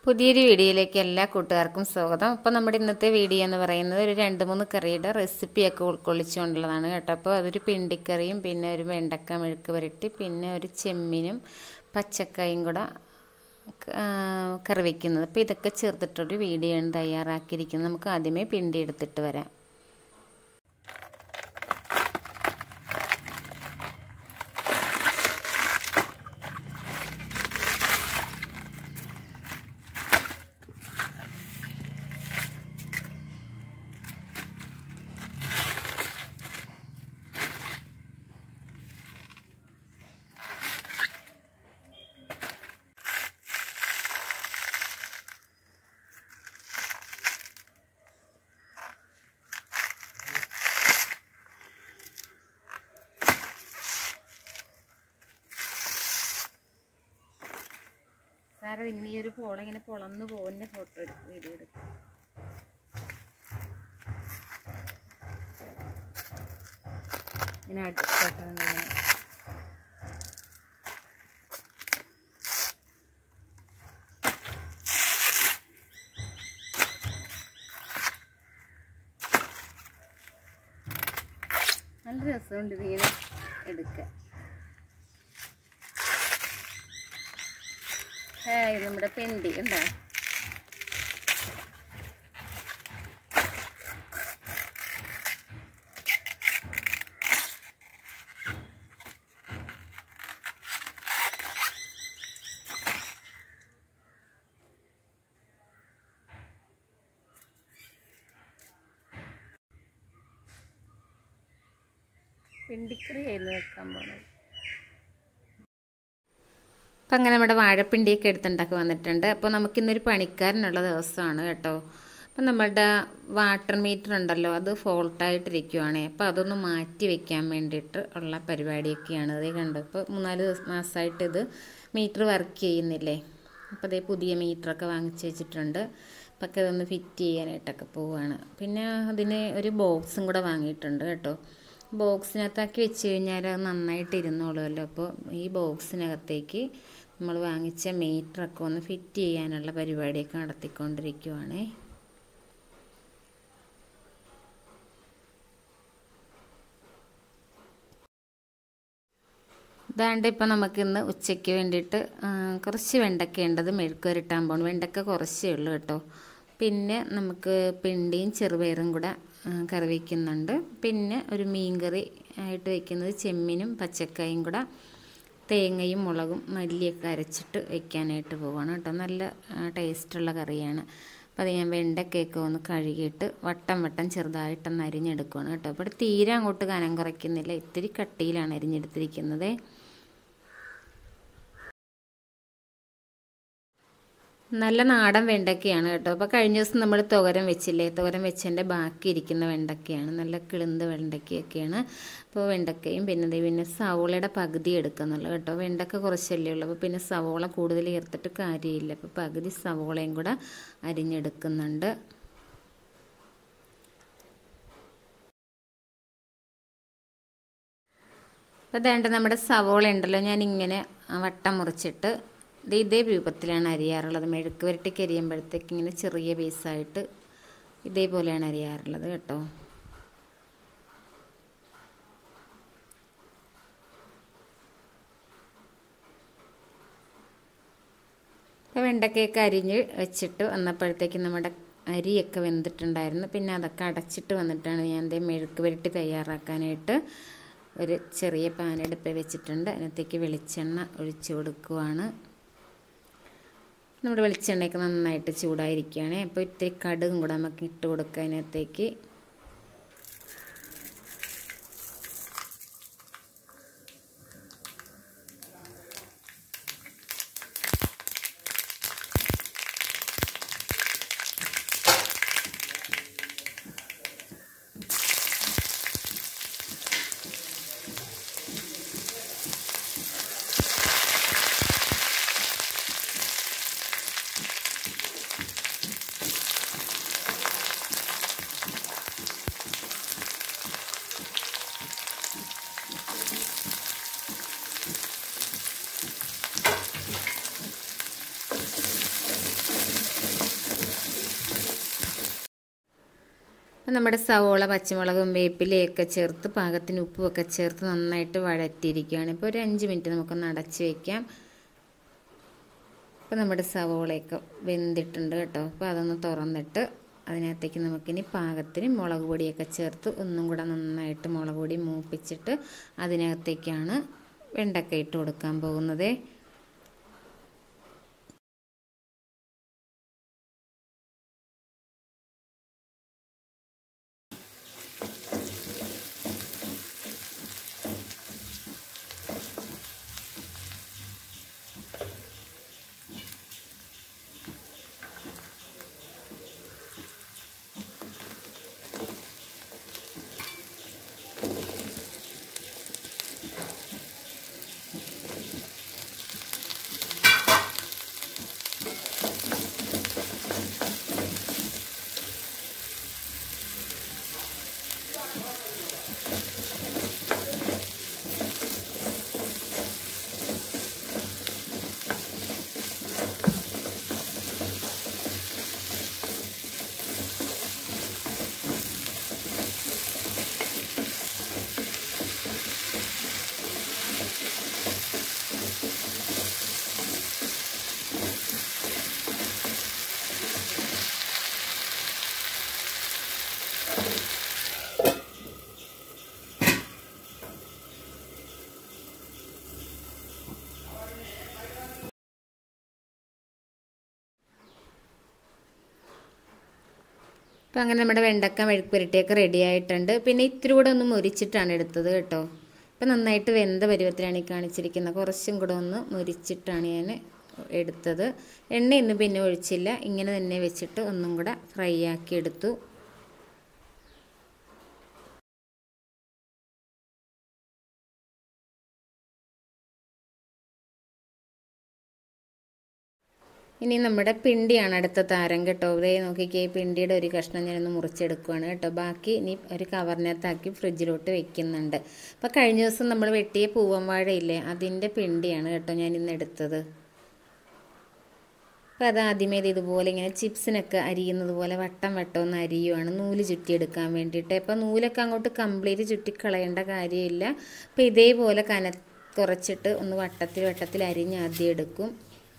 പുതിയൊരു വീഡിയോയിലേക്ക് എല്ലാ കൂട്ടുകാർക്കും സ്വാഗതം അപ്പോൾ നമ്മുടെ ഇന്നത്തെ വീഡിയോ എന്ന് പറയുന്നത് ഒരു രണ്ട് മൂന്ന് കറിയുടെ റെസിപ്പിയൊക്കെ ഉൾക്കൊള്ളിച്ചുകൊണ്ടുള്ളതാണ് കേട്ടോ അപ്പോൾ അതൊരു പിണ്ടിക്കറിയും പിന്നെ ഒരു വെണ്ടക്ക മെഴുക്ക് പുരട്ടി പിന്നെ ഒരു ചെമ്മീനും പച്ചക്കായും കൂടെ ആ, കറി വയ്ക്കുന്നത് അപ്പോൾ ഇതൊക്കെ ചേർത്തിട്ടൊരു വീഡിയോ ആണ് തയ്യാറാക്കിയിരിക്കുന്നത് നമുക്ക് ആദ്യമേ പിണ്ടി എടുത്തിട്ട് വരാം സാറ് ഇനി ഒരു പോളം ഇങ്ങനെ പൊളന്ന് പോകുന്ന ഫോട്ടോ എടുക്കും വീഡിയോ എടുക്കും ഇങ്ങനെ അടുത്തോട്ട് വന്നിങ്ങനെ നല്ല രസമുണ്ട് ഇതിങ്ങനെ എടുക്കാൻ ഹായ് നമ്മുടെ പെണ്ടി ഉണ്ടോ പിണ്ടിക്കറി ആയിരുന്നു വെക്കാൻ പോണത് അപ്പം അങ്ങനെ നമ്മുടെ വാഴപ്പിണ്ടിയൊക്കെ എടുത്തുണ്ടാക്കി വന്നിട്ടുണ്ട് അപ്പോൾ നമുക്കിന്നൊരു പണിക്കാരനുള്ള ദിവസമാണ് കേട്ടോ അപ്പം നമ്മളുടെ വാട്ടർ മീറ്റർ ഉണ്ടല്ലോ അത് ഫോൾട്ടായിട്ടിരിക്കുവാണേ അപ്പോൾ അതൊന്ന് മാറ്റി വെക്കാൻ വേണ്ടിയിട്ട് ഉള്ള പരിപാടിയൊക്കെയാണ് അതേ കണ്ടു ഇപ്പോൾ മൂന്നാല് ദിവസം മാസമായിട്ട് ഇത് മീറ്റർ വർക്ക് ചെയ്യുന്നില്ലേ അപ്പോൾ അതേ പുതിയ മീറ്ററൊക്കെ വാങ്ങിച്ച് വെച്ചിട്ടുണ്ട് അപ്പം ഒക്കെ അതൊന്ന് ഫിറ്റ് ചെയ്യാനായിട്ടൊക്കെ പോവുകയാണ് പിന്നെ അതിന് ഒരു ബോക്സും കൂടെ വാങ്ങിയിട്ടുണ്ട് കേട്ടോ ബോക്സിനകത്താക്കി വെച്ച് കഴിഞ്ഞാൽ അത് നന്നായിട്ട് ഇരുന്നോളുമല്ലോ അപ്പോൾ ഈ ബോക്സിനകത്തേക്ക് നമ്മൾ വാങ്ങിച്ച മീറ്ററൊക്കെ ഒന്ന് ഫിറ്റ് ചെയ്യാനുള്ള പരിപാടിയൊക്കെ നടത്തിക്കൊണ്ടിരിക്കുവാണേ ഇതാണ്ട് ഇപ്പം നമുക്കിന്ന് ഉച്ചയ്ക്ക് വേണ്ടിയിട്ട് ആ, കുറച്ച് വെണ്ടക്ക ഉണ്ടത് മെഴുക്കുവരട്ടാൻ പോകണം വെണ്ടക്ക കുറച്ചേ ഉള്ളൂ കേട്ടോ പിന്നെ നമുക്ക് പിണ്ടിയും ചെറുപയറും കൂടെ ആ, കറി വയ്ക്കുന്നുണ്ട് പിന്നെ ഒരു മീൻ കറി ആയിട്ട് വയ്ക്കുന്നത് ചെമ്മീനും പച്ചക്കായും കൂടെ തേങ്ങയും മുളകും മല്ലിയൊക്കെ അരച്ചിട്ട് വെക്കാനായിട്ട് പോവാണ് കേട്ടോ നല്ല ടേസ്റ്റുള്ള കറിയാണ് അപ്പോൾ അത് ഞാൻ വെണ്ടക്കയൊക്കെ ഒന്ന് കഴുകിയിട്ട് വട്ടം വട്ടം ചെറുതായിട്ടൊന്ന് അരിഞ്ഞെടുക്കുകയാണ് കേട്ടോ അപ്പോൾ തീരെ അങ്ങോട്ട് കനം കുറയ്ക്കുന്നില്ല ഇത്തിരി കട്ടിയിലാണ് അരിഞ്ഞെടുത്തിരിക്കുന്നത് നല്ല നാടൻ വെണ്ടക്കയാണ് കേട്ടോ അപ്പോൾ കഴിഞ്ഞ ദിവസം നമ്മൾ തുകരം വെച്ചില്ലേ തുകരം വെച്ചതിൻ്റെ ബാക്കി ഇരിക്കുന്ന വെണ്ടക്കയാണ് നല്ല കിളുന്ത് വെണ്ടക്കയൊക്കെയാണ് അപ്പോൾ വെണ്ടക്കയും പിന്നെ ദേ പിന്നെ സവോളയുടെ പകുതി എടുക്കുന്നുള്ളൂ കേട്ടോ വെണ്ടക്ക കുറച്ചല്ലേ ഉള്ളൂ അപ്പോൾ പിന്നെ സവോള കൂടുതൽ ചേർത്തിട്ട് കാര്യമില്ല അപ്പോൾ പകുതി സവോളയും കൂടെ അരിഞ്ഞെടുക്കുന്നുണ്ട് അപ്പോൾ വേണ്ട നമ്മുടെ സവോള ഉണ്ടല്ലോ ഞാൻ ഇങ്ങനെ വട്ടം മുറിച്ചിട്ട് ഇത് ഇതേ രൂപത്തിലാണ് അരിയാറുള്ളത് മെഴുക്ക് വരട്ടിക്ക് അരിയുമ്പോഴത്തേക്ക് ഇങ്ങനെ ചെറിയ പീസായിട്ട് ഇതേപോലെയാണ് അരിയാറുള്ളത് കേട്ടോ അപ്പോൾ വെണ്ടക്കയൊക്കെ അരിഞ്ഞ് വെച്ചിട്ട് വന്നപ്പോഴത്തേക്ക് നമ്മുടെ അരിയൊക്കെ വെന്തിട്ടുണ്ടായിരുന്നു പിന്നെ അതൊക്കെ അടച്ചിട്ട് വന്നിട്ടാണ് ഞാൻ ദേ മെഴുക്ക് പുരട്ടി തയ്യാറാക്കാനായിട്ട് ഒരു ചെറിയ പാനെടുപ്പ് വെച്ചിട്ടുണ്ട് അതിനകത്തേക്ക് വെളിച്ചെണ്ണ ഒഴിച്ച് കൊടുക്കുവാണ് നമ്മുടെ വെളിച്ചെണ്ണയൊക്കെ നന്നായിട്ട് ചൂടായിരിക്കുകയാണ് അപ്പോൾ ഇത്തിരി കടുകും കൂടെ നമുക്ക് ഇട്ട് കൊടുക്കുക അതിനകത്തേക്ക് അപ്പം നമ്മുടെ സവോള പച്ചമുളകും വേപ്പിലയൊക്കെ ചേർത്ത് പാകത്തിന് ഉപ്പുമൊക്കെ ചേർത്ത് നന്നായിട്ട് വഴറ്റിയിരിക്കുകയാണ് ഇപ്പോൾ ഒരു അഞ്ച് മിനിറ്റ് നമുക്കൊന്ന് അടച്ച് വയ്ക്കാം അപ്പോൾ നമ്മുടെ സവോളയൊക്കെ വെന്തിട്ടുണ്ട് കേട്ടോ അപ്പോൾ അതൊന്ന് തുറന്നിട്ട് അതിനകത്തേക്ക് നമുക്കിനി പാകത്തിന് മുളക് പൊടിയൊക്കെ ചേർത്ത് ഒന്നും കൂടെ നന്നായിട്ട് മുളക് പൊടി മൂപ്പിച്ചിട്ട് അതിനകത്തേക്കാണ് വെണ്ടക്ക ഇട്ട് കൊടുക്കാൻ പോകുന്നത് അപ്പോൾ അങ്ങനെ നമ്മുടെ വെണ്ടക്ക മെഴുക്ക് പുരട്ടിയൊക്കെ റെഡി ആയിട്ടുണ്ട് പിന്നെ ഇത്തിരി കൂടെ ഒന്ന് മുരിച്ചിട്ടാണ് എടുത്തത് കേട്ടോ അപ്പോൾ നന്നായിട്ട് വെന്ത പരുവത്തിലാണ് ഈ കാണിച്ചിരിക്കുന്നത് കുറച്ചും കൂടെ ഒന്ന് മുരിച്ചിട്ടാണ് ഞാൻ എടുത്തത് എണ്ണയൊന്നും പിന്നെ ഒഴിച്ചില്ല ഇങ്ങനെ തന്നെ വെച്ചിട്ട് ഒന്നും കൂടെ ഫ്രൈ ആക്കി എടുത്തു ഇനി നമ്മുടെ പിണ്ടിയാണ് അടുത്ത താരം കേട്ടോ ഇതേ നോക്കിക്കേ പിണ്ടിയുടെ ഒരു കഷ്ണം ഞാനൊന്ന് മുറിച്ചെടുക്കുകയാണ് കേട്ടോ ബാക്കി ഇനി ഒരു കവറിനകത്താക്കി ഫ്രിഡ്ജിലോട്ട് വെക്കുന്നുണ്ട് അപ്പോൾ കഴിഞ്ഞ ദിവസം നമ്മൾ വെട്ടിയ പൂവൻ വാഴയില്ലേ അതിൻ്റെ പിണ്ടിയാണ് കേട്ടോ ഞാൻ ഇന്ന് എടുത്തത് അപ്പോൾ അത് ആദ്യമേ ഇത് ഇതുപോലെ ഇങ്ങനെ ചിപ്സിനൊക്കെ അരിയുന്നത് പോലെ വട്ടം വട്ടം ഒന്ന് അരിയുവാണ് നൂല് ചുറ്റിയെടുക്കാൻ വേണ്ടിയിട്ട് അപ്പോൾ നൂലൊക്കെ അങ്ങോട്ട് കംപ്ലീറ്റ് ചുറ്റിക്കളയേണ്ട കാര്യമില്ല അപ്പോൾ ഇതേപോലെ കന കുറച്ചിട്ട് ഒന്ന് വട്ടത്തിൽ വട്ടത്തിൽ അരിഞ്ഞ് ആദ്യം എടുക്കും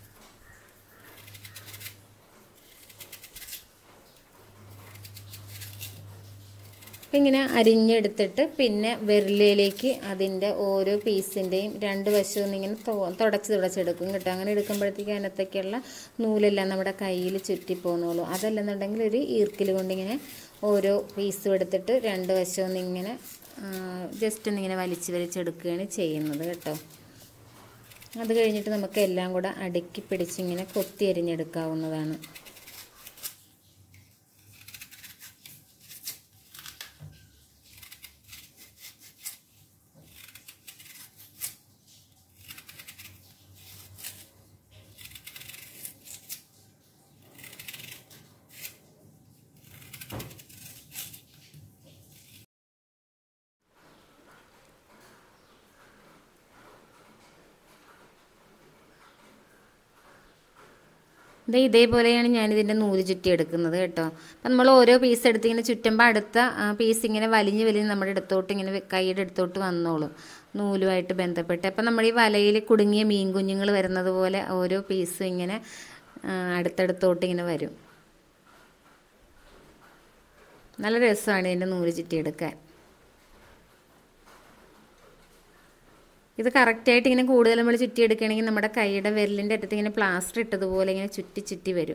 അപ്പം ഇങ്ങനെ അരിഞ്ഞെടുത്തിട്ട് പിന്നെ വിരലിലേക്ക് അതിൻ്റെ ഓരോ പീസിൻ്റെയും രണ്ട് വശവും ഇങ്ങനെ തുടച്ച് തുടച്ചെടുക്കും കേട്ടോ അങ്ങനെ എടുക്കുമ്പോഴത്തേക്ക് അതിനകത്തേക്കുള്ള നൂലെല്ലാം നമ്മുടെ കയ്യിൽ ചുറ്റി പോകുന്നുള്ളൂ അതല്ലെന്നുണ്ടെങ്കിൽ ഒരു ഈർക്കിൽ കൊണ്ടിങ്ങനെ ഓരോ പീസും എടുത്തിട്ട് രണ്ട് വശവും ഇങ്ങനെ ജസ്റ്റ് ഒന്നിങ്ങനെ വലിച്ച് വലിച്ചെടുക്കുകയാണ് ചെയ്യുന്നത് കേട്ടോ അത് കഴിഞ്ഞിട്ട് നമുക്ക് എല്ലാം കൂടെ അടുക്കി പിടിച്ചിങ്ങനെ കൊത്തി അരിഞ്ഞെടുക്കാവുന്നതാണ് ഇത് ഇതേപോലെയാണ് ഞാനിതിൻ്റെ നൂല് ചുറ്റി എടുക്കുന്നത് കേട്ടോ അപ്പം നമ്മൾ ഓരോ പീസ് എടുത്ത് ഇങ്ങനെ ചുറ്റുമ്പോൾ അടുത്ത പീസ് ഇങ്ങനെ വലിഞ്ഞ് വലിഞ്ഞ് നമ്മുടെ അടുത്തോട്ട് ഇങ്ങനെ കൈയുടെ അടുത്തോട്ട് വന്നോളും നൂലുമായിട്ട് ബന്ധപ്പെട്ട് അപ്പം നമ്മൾ ഈ വലയിൽ കുടുങ്ങിയ മീൻ കുഞ്ഞുങ്ങൾ വരുന്നത് പോലെ ഓരോ പീസും ഇങ്ങനെ അടുത്തടുത്തോട്ട് ഇങ്ങനെ വരും നല്ല രസമാണ് ഇതിൻ്റെ നൂല് ചുറ്റിയെടുക്കാൻ ഇത് കറക്റ്റായിട്ട് ഇങ്ങനെ കൂടുതൽ നമ്മൾ ചുറ്റിയെടുക്കുകയാണെങ്കിൽ നമ്മുടെ കൈയുടെ വിരലിൻ്റെ അടുത്ത് ഇങ്ങനെ പ്ലാസ്റ്റർ ഇട്ടതുപോലെ ഇങ്ങനെ ചുറ്റി ചുറ്റി വരും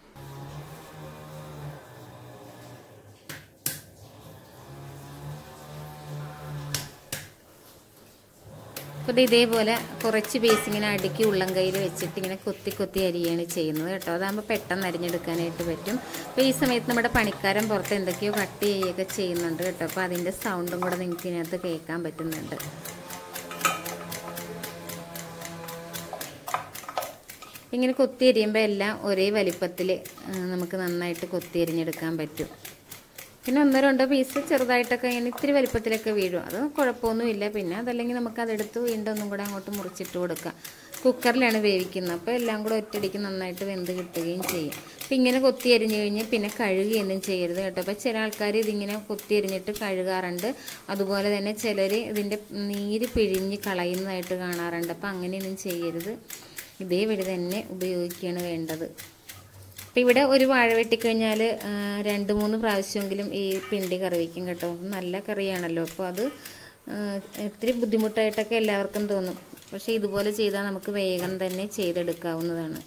അപ്പോൾ ഇത് ഇതേപോലെ കുറച്ച് പീസ് ഇങ്ങനെ അടുക്കി ഉള്ളം കയ്യിൽ വെച്ചിട്ട് ഇങ്ങനെ കൊത്തി കൊത്തി അരിയാണ് ചെയ്യുന്നത് കേട്ടോ അതാകുമ്പോൾ പെട്ടെന്ന് അരിഞ്ഞെടുക്കാനായിട്ട് പറ്റും അപ്പോൾ ഈ സമയത്ത് നമ്മുടെ പണിക്കാരൻ പുറത്ത് എന്തൊക്കെയോ കട്ട് ചെയ്യുകയൊക്കെ ചെയ്യുന്നുണ്ട് കേട്ടോ അപ്പോൾ അതിൻ്റെ സൗണ്ടും കൂടെ നിങ്ങൾക്ക് ഇതിനകത്ത് കേൾക്കാൻ പറ്റുന്നുണ്ട് ഇങ്ങനെ കൊത്തി എരിയുമ്പോൾ എല്ലാം ഒരേ വലിപ്പത്തിൽ നമുക്ക് നന്നായിട്ട് കൊത്തി എരിഞ്ഞെടുക്കാൻ പറ്റും പിന്നെ ഒന്നോ രണ്ടോ പീസ് ചെറുതായിട്ടൊക്കെ ഇങ്ങനെ ഇത്തിരി വലിപ്പത്തിലൊക്കെ വീഴും അത് കുഴപ്പമൊന്നുമില്ല പിന്നെ അതല്ലെങ്കിൽ നമുക്ക് അതെടുത്ത് വീണ്ടും ഒന്നും കൂടെ അങ്ങോട്ട് മുറിച്ചിട്ട് കൊടുക്കാം കുക്കറിലാണ് വേവിക്കുന്നത് അപ്പോൾ എല്ലാം കൂടെ ഒറ്റയടിക്ക് നന്നായിട്ട് വെന്ത് കിട്ടുകയും ചെയ്യും അപ്പം ഇങ്ങനെ കൊത്തി അരിഞ്ഞു കഴിഞ്ഞ് പിന്നെ കഴുകുകയൊന്നും ചെയ്യരുത് കേട്ടോ അപ്പോൾ ചില ആൾക്കാർ ഇതിങ്ങനെ കൊത്തി അരിഞ്ഞിട്ട് കഴുകാറുണ്ട് അതുപോലെ തന്നെ ചിലർ ഇതിൻ്റെ നീര് പിഴിഞ്ഞ് കളയുന്നതായിട്ട് കാണാറുണ്ട് അപ്പോൾ അങ്ങനെയൊന്നും ചെയ്യരുത് ഇതേപടി തന്നെ ഉപയോഗിക്കുകയാണ് വേണ്ടത് അപ്പം ഇവിടെ ഒരു വാഴ വെട്ടിക്കഴിഞ്ഞാൽ രണ്ട് മൂന്ന് പ്രാവശ്യമെങ്കിലും ഈ പിണ്ടി കറി വയ്ക്കും കേട്ടോ നല്ല കറിയാണല്ലോ അപ്പോൾ അത് ആ, ഇത്തിരി ബുദ്ധിമുട്ടായിട്ടൊക്കെ എല്ലാവർക്കും തോന്നും പക്ഷേ ഇതുപോലെ ചെയ്താൽ നമുക്ക് വേഗം തന്നെ ചെയ്തെടുക്കാവുന്നതാണ്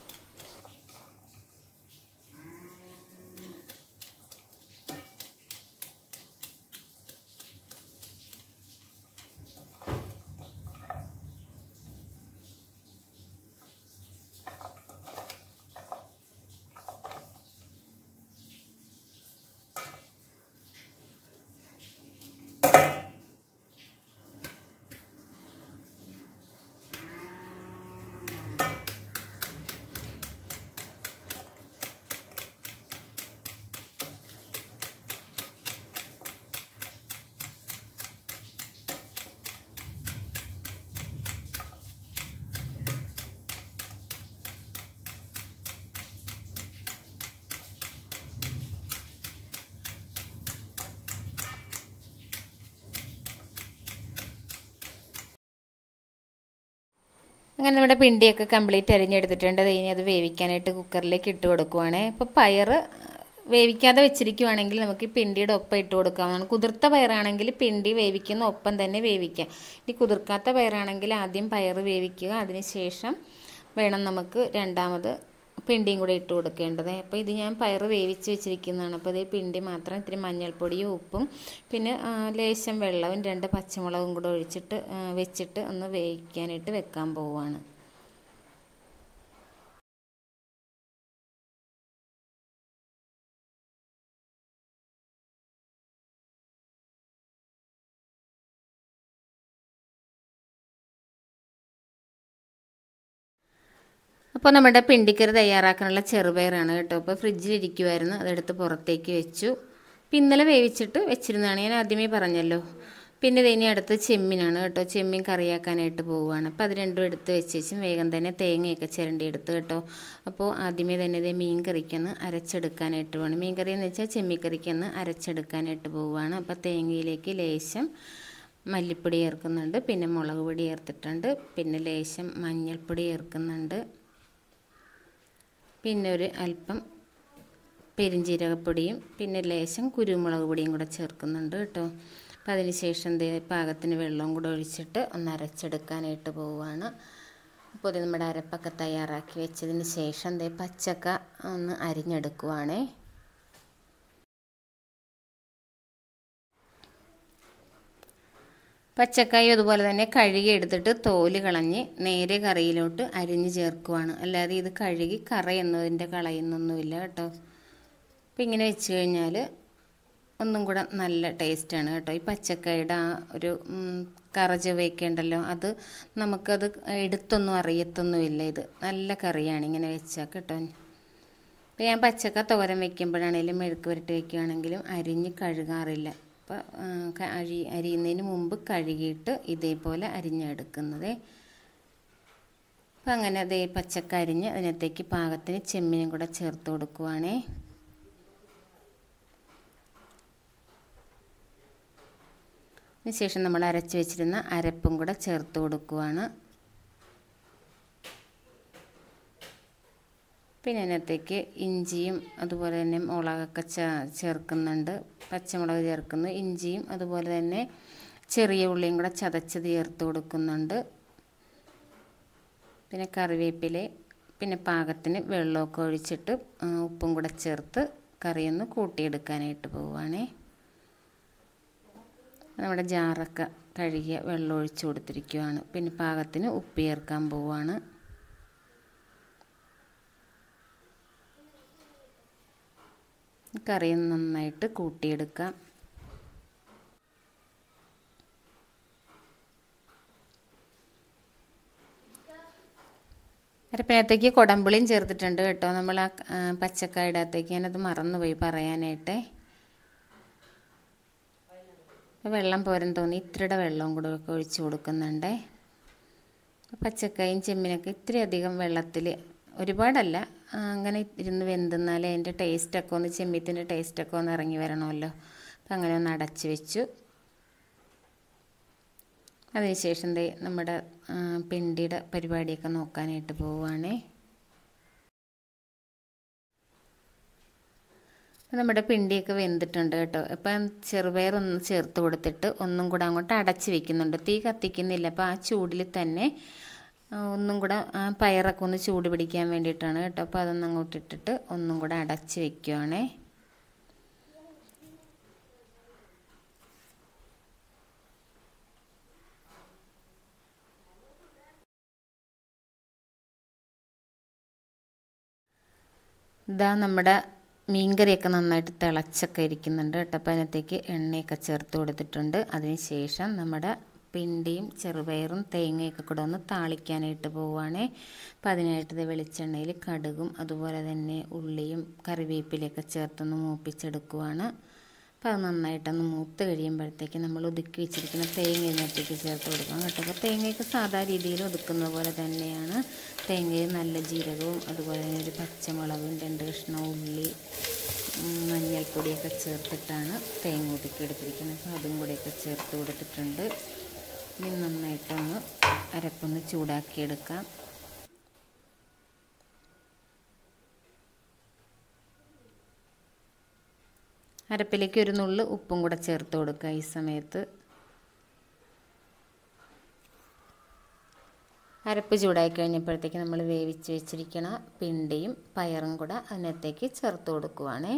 അങ്ങനെ നമ്മുടെ പിണ്ടിയൊക്കെ കംപ്ലീറ്റ് അരിഞ്ഞെടുത്തിട്ടുണ്ട് അത് ഇനി അത് വേവിക്കാനായിട്ട് കുക്കറിലേക്ക് ഇട്ട് കൊടുക്കുവാണ് ഇപ്പോൾ പയർ വേവിക്കാതെ വെച്ചിരിക്കുവാണെങ്കിൽ നമുക്ക് ഈ പിണ്ടിയുടെ ഒപ്പം ഇട്ട് കൊടുക്കാവുന്നതാണ് കുതിർത്ത പയറാണെങ്കിൽ പിണ്ടി വേവിക്കുന്ന ഒപ്പം തന്നെ വേവിക്കാം ഇനി കുതിർക്കാത്ത പയറാണെങ്കിൽ ആദ്യം പയർ വേവിക്കുക അതിനുശേഷം വേണം നമുക്ക് രണ്ടാമത് പിണ്ടിയും കൂടെ ഇട്ട് കൊടുക്കേണ്ടത് അപ്പോൾ ഇത് ഞാൻ പയർ വേവിച്ച് വെച്ചിരിക്കുന്നതാണ് അപ്പോൾ ഇത് പിണ്ടി മാത്രം ഇത്തിരി മഞ്ഞൾപ്പൊടിയും ഉപ്പും പിന്നെ ആ, ലേശം വെള്ളവും രണ്ട് പച്ചമുളകും കൂടെ ഒഴിച്ചിട്ട് ആ, വെച്ചിട്ട് ഒന്ന് വേവിക്കാനായിട്ട് വെക്കാൻ പോവുകയാണ് അപ്പോൾ നമ്മുടെ പിണ്ടിക്കറി തയ്യാറാക്കാനുള്ള ചെറുപയറാണ് കേട്ടോ അപ്പോൾ ഫ്രിഡ്ജിലിരിക്കുമായിരുന്നു അതെടുത്ത് പുറത്തേക്ക് വെച്ചു അപ്പം ഇന്നലെ വേവിച്ചിട്ട് വെച്ചിരുന്നതാണ് ഞാൻ ആദ്യമേ പറഞ്ഞല്ലോ പിന്നെ ഇത് ഇനി അടുത്ത് ചെമ്മീനാണ് കേട്ടോ ചെമ്മീൻ കറിയാക്കാനായിട്ട് പോവുകയാണ് അപ്പോൾ അത് രണ്ടും എടുത്ത് വെച്ചേച്ചും വേഗം തന്നെ തേങ്ങയൊക്കെ ചിരണ്ടി എടുത്ത് കേട്ടോ അപ്പോൾ ആദ്യമേ തന്നെ ഇത് മീൻ കറിക്കൊന്ന് അരച്ചെടുക്കാനായിട്ട് വേണം മീൻ കറി എന്ന് വെച്ചാൽ ചെമ്മിക്കറിക്കൊന്ന് അരച്ചെടുക്കാനായിട്ട് പോവുകയാണ് അപ്പോൾ തേങ്ങയിലേക്ക് ലേശം മല്ലിപ്പൊടി ചേർക്കുന്നുണ്ട് പിന്നെ മുളക് പൊടി ചേർത്തിട്ടുണ്ട് പിന്നെ ലേശം മഞ്ഞൾപ്പൊടി ചേർക്കുന്നുണ്ട് പിന്നെ ഒരു അല്പം പെരിഞ്ജീരകപ്പൊടിയും പിന്നെ ലേശം കുരുമുളക് പൊടിയും കൂടെ ചേർക്കുന്നുണ്ട് കേട്ടോ അപ്പോൾ അതിന് ശേഷം ദേ പാകത്തിന് വെള്ളവും കൂടെ ഒഴിച്ചിട്ട് ഒന്ന് അരച്ചെടുക്കാനായിട്ട് പോവുകയാണ് അപ്പോൾ ഇത് നമ്മുടെ അരപ്പൊക്കെ തയ്യാറാക്കി വെച്ചതിന് ശേഷം ദേ പച്ചക്ക ഒന്ന് അരിഞ്ഞെടുക്കുവാണേ പച്ചക്കായും അതുപോലെ തന്നെ കഴുകി എടുത്തിട്ട് തോല് കളഞ്ഞ് നേരെ കറിയിലോട്ട് അരിഞ്ഞ് ചേർക്കുവാണ് അല്ലാതെ ഇത് കഴുകി കറയുന്നതിൻ്റെ കളയുന്നൊന്നുമില്ല കേട്ടോ അപ്പം ഇങ്ങനെ വെച്ച് കഴിഞ്ഞാൽ ഒന്നും കൂടെ നല്ല ടേസ്റ്റാണ് കേട്ടോ ഈ പച്ചക്കായുടെ ആ ഒരു ഉം, കറ ചുവയൊക്കെ ഉണ്ടല്ലോ അത് നമുക്കത് എടുത്തൊന്നും അറിയത്തൊന്നുമില്ല ഇത് നല്ല കറിയാണ് ഇങ്ങനെ വെച്ചാൽ കേട്ടോ അപ്പോൾ ഞാൻ പച്ചക്ക തോരൻ വെക്കുമ്പോഴാണെങ്കിലും മെഴുക്ക് പുരട്ടി വെക്കുകയാണെങ്കിലും അരിഞ്ഞ് കഴുകാറില്ല അപ്പോൾ അരി അരിയുന്നതിന് മുമ്പ് കഴുകിയിട്ട് ഇതേപോലെ അരിഞ്ഞെടുക്കുന്നത് അപ്പം അങ്ങനെ അതേ പച്ചക്ക അരിഞ്ഞ് അതിനകത്തേക്ക് പാകത്തിന് ചെമ്മീനും കൂടെ ചേർത്ത് കൊടുക്കുവാണേ അതിനുശേഷം നമ്മൾ അരച്ച് വെച്ചിരുന്ന അരപ്പും കൂടെ ചേർത്ത് കൊടുക്കുവാണ് പിന്നെ അതിനകത്തേക്ക് ഇഞ്ചിയും അതുപോലെ തന്നെ മുളകൊക്കെ ചേ ചേർക്കുന്നുണ്ട് പച്ചമുളക് ചേർക്കുന്നു ഇഞ്ചിയും അതുപോലെ തന്നെ ചെറിയ ഉള്ളിയും കൂടെ ചതച്ചത് ചേർത്ത് കൊടുക്കുന്നുണ്ട് പിന്നെ കറിവേപ്പില പിന്നെ പാകത്തിന് വെള്ളമൊക്കെ ഒഴിച്ചിട്ട് ആ, ഉപ്പും കൂടെ ചേർത്ത് കറിയൊന്ന് കൂട്ടിയെടുക്കാനായിട്ട് പോവുകയാണേ നമ്മുടെ ജാറൊക്കെ കഴുകിയ വെള്ളം ഒഴിച്ച് കൊടുത്തിരിക്കുവാണ് പിന്നെ പാകത്തിന് ഉപ്പ് ചേർക്കാൻ പോവുകയാണ് കറി നന്നായിട്ട് കൂട്ടിയെടുക്കാം അരപ്പിനകത്തേക്ക് കുടമ്പുളിയും ചേർത്തിട്ടുണ്ട് കേട്ടോ നമ്മൾ ആ ആ, പച്ചക്കായുടെ അകത്തേക്ക് ഞാനത് മറന്നുപോയി പറയാനായിട്ട് വെള്ളം പോരെന്ന് തോന്നി ഇത്തിരിയുടെ വെള്ളവും കൂടെ ഒക്കെ ഒഴിച്ച് കൊടുക്കുന്നുണ്ടേ പച്ചക്കായും ചെമ്മീനൊക്കെ ഇത്തിരി അധികം വെള്ളത്തിൽ ഒരുപാടല്ല ആ, അങ്ങനെ ഇരുന്ന് വെന്തെന്നാലേ അതിൻ്റെ ടേസ്റ്റൊക്കെ ഒന്ന് ചെമ്മീത്തിൻ്റെ ടേസ്റ്റൊക്കെ ഒന്ന് ഇറങ്ങി വരണമല്ലോ അപ്പം അങ്ങനെ ഒന്ന് അടച്ച് വെച്ചു അതിനുശേഷം ദേ നമ്മുടെ ആ, പിണ്ടിയുടെ പരിപാടിയൊക്കെ നോക്കാനായിട്ട് പോവുകയാണേ അപ്പം നമ്മുടെ പിണ്ടിയൊക്കെ വെന്തിട്ടുണ്ട് കേട്ടോ അപ്പം ചെറുപയറൊന്ന് ചേർത്ത് കൊടുത്തിട്ട് ഒന്നും കൂടെ അങ്ങോട്ട് അടച്ച് വെക്കുന്നുണ്ട് തീ കത്തിക്കുന്നില്ല അപ്പോൾ ആ ചൂടിൽ തന്നെ ആ, ഒന്നും കൂടെ ആ പയറൊക്കെ ഒന്ന് ചൂട് പിടിക്കാൻ വേണ്ടിയിട്ടാണ് കേട്ടോ അപ്പോൾ അതൊന്ന് അങ്ങോട്ട് ഇട്ടിട്ട് ഒന്നും കൂടെ അടച്ച് വെക്കുവാണേ ഇതാ നമ്മുടെ മീൻകറിയൊക്കെ നന്നായിട്ട് തിളച്ചൊക്കെ ഇരിക്കുന്നുണ്ട് കേട്ടോ അപ്പോൾ അതിനകത്തേക്ക് എണ്ണയൊക്കെ ചേർത്ത് കൊടുത്തിട്ടുണ്ട് അതിന് ശേഷം നമ്മുടെ പിണ്ടിയും ചെറുപയറും തേങ്ങയൊക്കെ കൂടെ ഒന്ന് താളിക്കാനായിട്ട് പോവുകയാണേ അപ്പോൾ അതിനായിട്ട് ഇത് വെളിച്ചെണ്ണയിൽ കടുകും അതുപോലെ തന്നെ ഉള്ളിയും കറിവേപ്പിലയൊക്കെ ചേർത്തൊന്ന് മൂപ്പിച്ചെടുക്കുവാണ് അപ്പോൾ അത് നന്നായിട്ടൊന്ന് മൂത്ത് കഴിയുമ്പോഴത്തേക്ക് നമ്മൾ ഒതുക്കി വെച്ചിരിക്കുന്ന തേങ്ങ ഇതിനകത്തേക്ക് ചേർത്ത് കൊടുക്കണം കേട്ടോ അപ്പോൾ തേങ്ങയൊക്കെ സാധാ രീതിയിൽ ഒതുക്കുന്ന പോലെ തന്നെയാണ് തേങ്ങയും നല്ല ജീരകവും അതുപോലെ തന്നെ ഒരു പച്ചമുളകും രണ്ട് കഷ്ണം ഉള്ളി ഉം, മഞ്ഞൾപ്പൊടിയൊക്കെ ചേർത്തിട്ടാണ് തേങ്ങ ഒതുക്കി എടുത്തിരിക്കുന്നത് അപ്പോൾ അതും കൂടെയൊക്കെ ചേർത്ത് കൊടുത്തിട്ടുണ്ട് ഇനി നന്നായിട്ടൊന്ന് അരപ്പൊന്ന് ചൂടാക്കിയെടുക്കാം അരപ്പിലേക്ക് ഒരു നുള്ളു ഉപ്പും കൂടെ ചേർത്ത് കൊടുക്കുക ഈ സമയത്ത് അരപ്പ് ചൂടായി കഴിഞ്ഞപ്പോഴത്തേക്ക് നമ്മൾ വേവിച്ച് വെച്ചിരിക്കണ പിണ്ടിയും പയറും കൂടെ അതിനകത്തേക്ക് ചേർത്ത് കൊടുക്കുവാണേ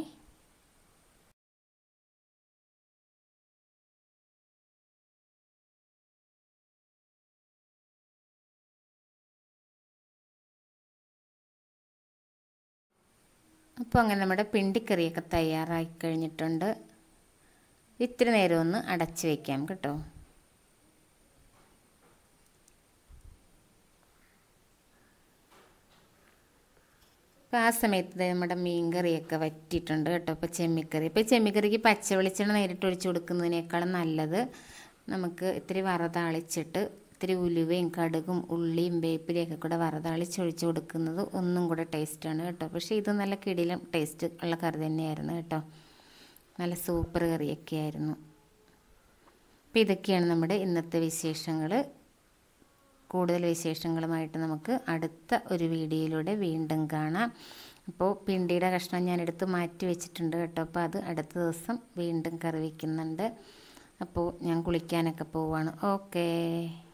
അപ്പോൾ അങ്ങനെ നമ്മുടെ പിണ്ടിക്കറിയൊക്കെ തയ്യാറായി കഴിഞ്ഞിട്ടുണ്ട് ഇത്തിരി നേരം ഒന്ന് അടച്ച് വയ്ക്കാം കേട്ടോ അപ്പോൾ ആ സമയത്ത് ദേ നമ്മുടെ മീൻ കറിയൊക്കെ വറ്റിയിട്ടുണ്ട് കേട്ടോ ഇപ്പോൾ ചെമ്മിക്കറി ഇപ്പോൾ ചെമ്മിക്കറിക്ക് പച്ച വെളിച്ചെണ്ണ നേരിട്ട് ഒഴിച്ച് കൊടുക്കുന്നതിനേക്കാളും നല്ലത് നമുക്ക് ഇത്തിരി വറതാളിച്ചിട്ട് ഇത്തിരി ഉലുവയും കടുകും ഉള്ളിയും വേപ്പിലയൊക്കെ കൂടെ വറതാളിച്ച് ഒഴിച്ച് കൊടുക്കുന്നത് ഒന്നും കൂടെ ടേസ്റ്റാണ് കേട്ടോ പക്ഷേ ഇത് നല്ല കിടിലം ടേസ്റ്റ് ഉള്ള കറി തന്നെയായിരുന്നു കേട്ടോ നല്ല സൂപ്പർ കറിയൊക്കെ ആയിരുന്നു അപ്പോൾ ഇതൊക്കെയാണ് നമ്മുടെ ഇന്നത്തെ വിശേഷങ്ങൾ കൂടുതൽ വിശേഷങ്ങളുമായിട്ട് നമുക്ക് അടുത്ത ഒരു വീഡിയോയിലൂടെ വീണ്ടും കാണാം അപ്പോൾ പിണ്ടിയുടെ കഷ്ണം ഞാൻ എടുത്ത് മാറ്റി വെച്ചിട്ടുണ്ട് കേട്ടോ അപ്പോൾ അത് അടുത്ത ദിവസം വീണ്ടും കറി വയ്ക്കുന്നുണ്ട് അപ്പോൾ ഞാൻ കുളിക്കാനൊക്കെ പോവാണ് ഓക്കേ